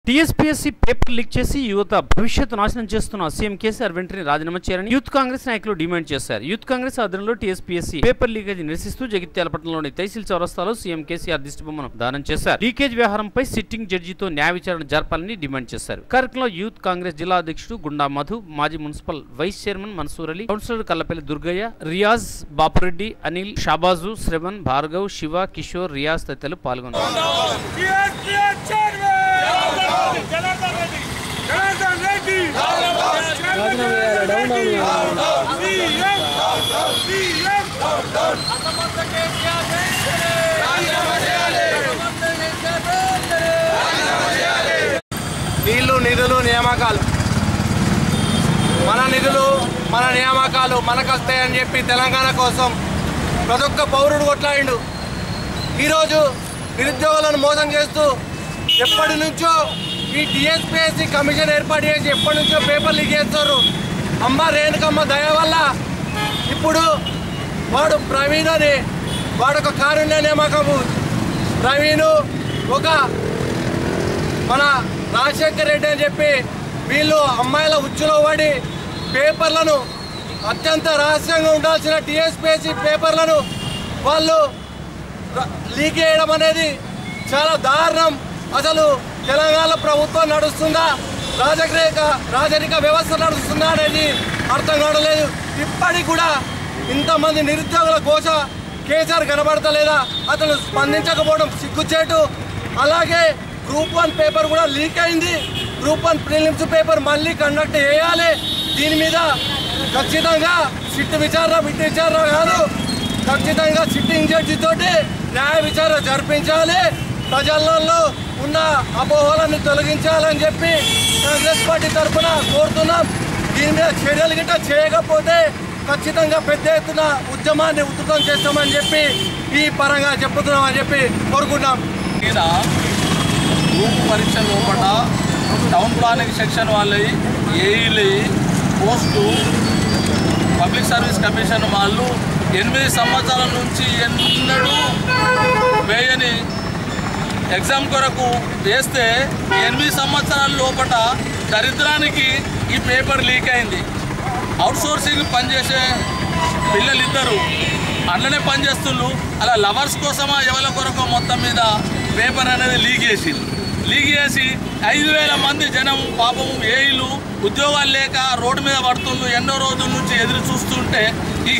TSPSC paper leak చేసి యువత భవిష్యత్తు నాశనం చేస్తున్న సీఎం కేసీఆర్ వెంటనే రాజీనామా చేయాలని యూత్ కాంగ్రెస్ నాయకులు డిమాండ్ చేశారు యూత్ కాంగ్రెస్ ఆధ్వర్యంలో టీఎస్పీఎస్సీ పేపర్ లీకేజ్ నిరసిస్తూ జగిత్యాల పట్టణంలోని తహసీల్ చౌరస్తాలో సీఎం కేసీఆర్ దిష్టిబొమ్మను దానం చేశారు లీకేజ్ వ్యవహారంపై సిట్టింగ్ జడ్జితో న్యాయ విచారణ జరపాలని డిమాండ్ చేశారు కార్యక్రమంలో యూత్ కాంగ్రెస్ జిల్లా అధ్యక్షుడు గుండా మధు మాజీ municipal vice chairman Mansoor Ali councillor Kallapalli Durgaiah Riyaz Bapureddy Anil Shahbaz Shravan Bhargav Shiva Kishore Riyaz తదితరులు పాల్గొన్నారు టీఎస్పీఎస్ చైర్మన్ జనార్దన్ రెడ్డి జనార్దన్ రెడ్డి రాజీనామా చేయాలి డౌన్ సీఎం అసమర్థ కేసీఆర్ రాజీనామా చేయాలి నీళ్లు నిధులు నియామకాలు మన నిధులు మన నియామకాలు మనకు వస్తాయని చెప్పి తెలంగాణ కోసం ప్రతి ఒక్క పౌరుడు కొట్లాడిండు ఈరోజు నిరుద్యోగులను మోసం చేస్తూ ఎప్పటి నుంచో ఈ టీఎస్పీఎస్సీ కమిషన్ ఏర్పాటు చేసి ఎప్పటి నుంచో పేపర్ లీక్ చేస్తారు అమ్మ రేణుకమ్మ దయ వల్ల ఇప్పుడు వాడు ప్రవీణ్ అని వాడు ఒక కారుణ్య నియామకము ప్రవీణ్ ఒక మన రాజశేఖర్ రెడ్డి అని చెప్పి వీళ్ళు అమ్మాయిల ఉచ్చులో పడి పేపర్లను అత్యంత రహస్యంగా ఉండాల్సిన టీఎస్పీఎస్సీ పేపర్లను వాళ్ళు ర- లీక్ చేయడం అనేది చాలా దారుణం అసలు తెలంగాణ ప్రభుత్వం నడుస్తుందా రాజకీయ రాజరిక వ్యవస్థ నడుస్తుందా అనేది అర్థం కావడలేదు ఇప్పటికి కూడా ఇంతమంది నిరుద్యోగుల ఘోష కేసీఆర్ కనబడతలేదా అతను స్పందించకపోవడం సిగ్గుచేటు అలాగే గ్రూప్ వన్ పేపర్ కూడా లీక్ అయింది గ్రూప్ వన్ ప్రిలిమ్స్ పేపర్ మళ్ళీ కండక్ట్ చేయాలి దీని మీద ఖచ్చితంగా సిట్ విచారణ బిట్ విచారణ కాదు ఖచ్చితంగా సిట్టింగ్ జడ్జి తోటి న్యాయ విచారణ జరిపించాలి ప్రజలలో ఉన్న అపోహలను తొలగించాలని చెప్పి కాంగ్రెస్ పార్టీ తరఫున కోరుతున్నాం దీని మీద చర్యలు గిట్ట చేయకపోతే ఖచ్చితంగా పెద్ద ఎత్తున ఉద్యమాన్ని ఉధృతం చేస్తామని చెప్పి ఈ పరంగా చెప్పుతున్నామని చెప్పి కోరుకుంటున్నాం మీద గ్రూప్ పరీక్ష లోపల టౌన్ ప్లానింగ్ సెక్షన్ వాళ్ళవి ఏఈలు పోస్టు పబ్లిక్ సర్వీస్ కమిషన్ వాళ్ళు ఎనిమిది సంవత్సరాల నుంచి ఎన్నడూ వేయని ఎగ్జామ్ కొరకు వేస్తే ఈ ఎనిమిది సంవత్సరాల లోపల దరిద్రానికి ఈ పేపర్ లీక్ అయింది అవుట్సోర్సింగ్ పనిచేసే పిల్లలు ఇద్దరు అందులోనే పనిచేస్తున్నారు అలా లవర్స్ కోసమా ఎవరి కొరకో మొత్తం మీద పేపర్ అనేది లీక్ చేసింది లీక్ చేసి ఐదు వేల మంది జనం పాపం ఏయిలు ఉద్యోగాలు లేక రోడ్డు మీద పడుతుండ్రు ఎన్నో రోజుల నుంచి ఎదురు చూస్తుంటే ఈ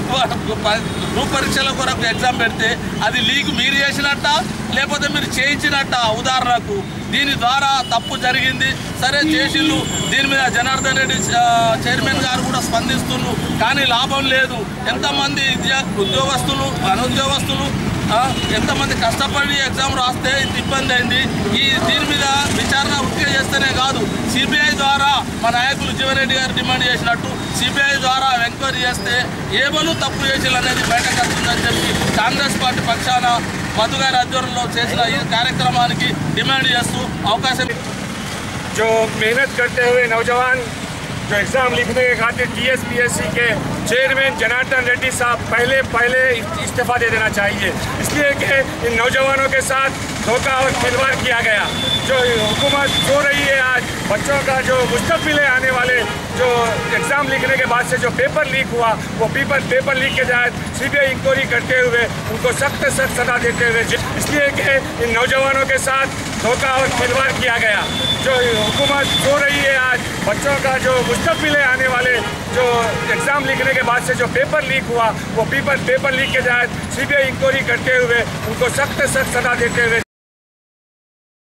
గ్రూప్ పరీక్షల కొరకు ఎగ్జామ్ పెడితే అది లీక్ మీరు చేసినట్ట లేకపోతే మీరు చేయించినట్ట ఉదాహరణకు దీని ద్వారా తప్పు జరిగింది సరే చేసిళ్ళు దీని మీద జనార్దన్ రెడ్డి ఆ, చైర్మన్ గారు కూడా స్పందిస్తున్నారు కానీ లాభం లేదు ఎంతమంది విద్యా ఉద్యోగస్తులు అనుద్యోగస్తులు ఆ, ఎంతమంది కష్టపడి ఎగ్జామ్ రాస్తే ఇంత ఇబ్బంది అయింది ఈ దీని మీద విచారణ వృత్తి చేస్తేనే కాదు సిబిఐ ద్వారా మా నాయకులు జీవరెడ్డి గారు డిమాండ్ చేసినట్టు సిబిఐ ద్వారా ఎంక్వైరీ చేస్తే ఏమను తప్పు చేసి అనేది బయటకు వస్తుందని చెప్పి కాంగ్రెస్ పార్టీ పక్షాన మధు గారి ఆధ్వర్యంలో చేసిన ఈ కార్యక్రమానికి డిమాండ్ చేస్తూ అవకాశం जो मेहनत करते हुए नौजवान जो एग्ज़ाम लिखने के खातिर टीएसपीएससी के चेयरमैन जनार्दन रेड्डी साहब पहले पहले इस्तीफा दे देना चाहिए इसलिए कि इन नौजवानों के साथ धोखा और खिलवाड़ किया गया जो हुकूमत सो रही है आज बच्चों का जो मुस्तबिल है आने वाले जो एग्ज़ाम लिखने के बाद से जो पेपर लीक हुआ वो पेपर पेपर लीक के तहत सीबीआई इंक्वायरी करते हुए उनको सख्त सख्त सजा देते हुए जे- इसलिए कि इन नौजवानों के साथ धोखा और खिलवाड़ किया गया जो हुकूमत सो रही है आज बच्चों का जो मुस्तबिल है आने वाले जो एग्ज़ाम लिखने के बाद से जो पेपर लीक हुआ वो पेपर पेपर लीक के तहत सीबीआई इंक्वायरी करते हुए उनको सख्त सख्त सजा देते हुए